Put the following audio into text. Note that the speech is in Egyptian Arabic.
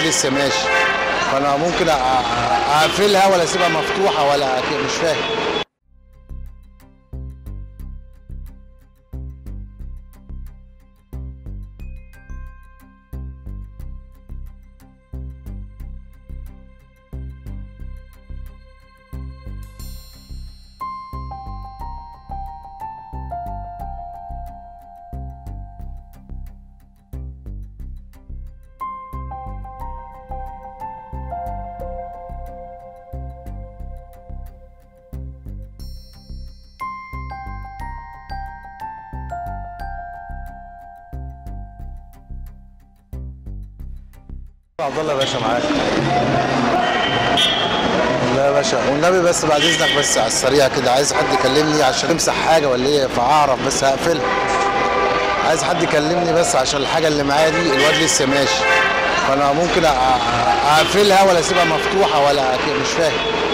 الواد لسه ماشي فانا ممكن أ- أ- اقفلها ولا اسيبها مفتوحه ولا ك- مش فاهم عبد الله يا باشا معاك لا يا باشا والنبي بس بعد اذنك بس على السريع كده عايز حد يكلمني عشان امسح حاجه ولا ايه فاعرف بس هقفلها عايز حد يكلمني بس عشان الحاجه اللي معايا دي الواد لسه ماشي فانا ممكن أ- أ- اقفلها ولا اسيبها مفتوحه ولا ك- مش فاهم